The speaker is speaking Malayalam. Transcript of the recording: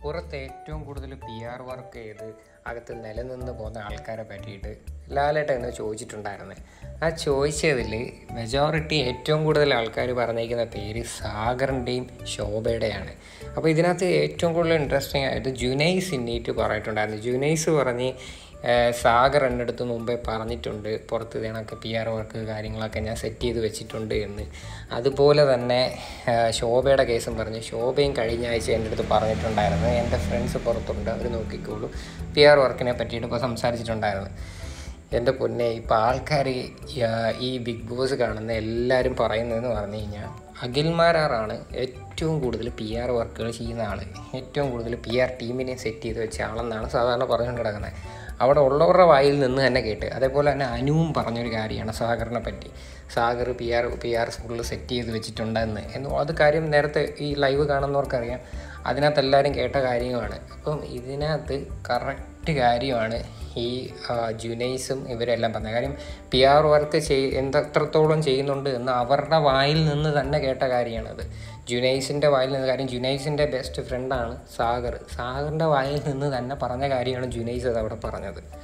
പുറത്ത് ഏറ്റവും കൂടുതൽ പി ആർ വർക്ക് ചെയ്ത് അകത്ത് നിലനിന്ന് പോകുന്ന ആൾക്കാരെ പറ്റിയിട്ട് ലാലേട്ടൻ എന്ന് ചോദിച്ചിട്ടുണ്ടായിരുന്നു ആ ചോദിച്ചതിൽ മെജോറിറ്റി ഏറ്റവും കൂടുതൽ ആൾക്കാർ പറഞ്ഞിരിക്കുന്ന പേര് സാഗറിൻ്റെയും ശോഭയുടെയാണ് അപ്പോൾ ഇതിനകത്ത് ഏറ്റവും കൂടുതൽ ഇൻട്രസ്റ്റിംഗ് ആയിട്ട് ജുനൈസ് ഇന്നീറ്റ് പറഞ്ഞിട്ടുണ്ടായിരുന്നു ജുനൈസ് പറഞ്ഞ് ഏഹ് സാഗർ എൻ്റെ അടുത്ത് മുമ്പേ പറഞ്ഞിട്ടുണ്ട് പുറത്ത് ഇതിനൊക്കെ പി ആർ വർക്ക് കാര്യങ്ങളൊക്കെ ഞാൻ സെറ്റ് ചെയ്ത് വെച്ചിട്ടുണ്ട് എന്ന് അതുപോലെ തന്നെ ഏഹ് ശോഭയുടെ കേസും പറഞ്ഞു ശോഭയും കഴിഞ്ഞ ആഴ്ച എൻ്റെ അടുത്ത് പറഞ്ഞിട്ടുണ്ടായിരുന്നു എൻ്റെ ഫ്രണ്ട്സ് പുറത്തുണ്ട് അവർ നോക്കിക്കോളൂ പി ആർ വർക്കിനെ പറ്റിയിട്ട് ഇപ്പോൾ സംസാരിച്ചിട്ടുണ്ടായിരുന്നു എൻ്റെ പൊന്നെ ഇപ്പോൾ ആൾക്കാർ ഈ ബിഗ് ബോസ് കാണുന്ന എല്ലാവരും പറയുന്നതെന്ന് പറഞ്ഞു കഴിഞ്ഞാൽ അഖിൽമാരാറാണ് ഏറ്റവും കൂടുതൽ പി ആർ വർക്കുകൾ ചെയ്യുന്ന ആൾ ഏറ്റവും കൂടുതൽ പി ആർ ടീമിനെ സെറ്റ് ചെയ്ത് വെച്ച ആളെന്നാണ് സാധാരണ പറഞ്ഞുകൊണ്ട് കിടക്കുന്നത് അവിടെ ഉള്ളവരുടെ വായിൽ നിന്ന് തന്നെ കേട്ട് അതേപോലെ തന്നെ അനുവും പറഞ്ഞൊരു കാര്യമാണ് സാഗറിനെ പറ്റി Sagar P R P R സ്കൂളിൽ സെറ്റ് ചെയ്ത് വെച്ചിട്ടുണ്ടെന്ന് എന്ന് അത് കാര്യം നേരത്തെ ഈ ലൈവ് കാണുന്നവർക്കറിയാം അതിനകത്ത് എല്ലാവരും കേട്ട കാര്യമാണ് അപ്പം ഇതിനകത്ത് കറക്റ്റ് കാര്യമാണ് ഈ ആ, ജുനൈസും ഇവരെല്ലാം പറഞ്ഞത് കാര്യം പി ആർ വർക്ക് ചെയ് എന്തെത്രത്തോളം ചെയ്യുന്നുണ്ട് എന്ന് അവരുടെ വായിൽ നിന്ന് തന്നെ കേട്ട കാര്യമാണത് ജുനൈസിൻ്റെ വായിൽ നിന്ന് കാര്യം ജുനൈസിൻ്റെ ബെസ്റ്റ് ഫ്രണ്ടാണ് സാഗർ സാഗറിൻ്റെ വായിൽ നിന്ന് തന്നെ പറഞ്ഞ കാര്യമാണ് ജുനൈസ് അത് അവിടെ പറഞ്ഞത്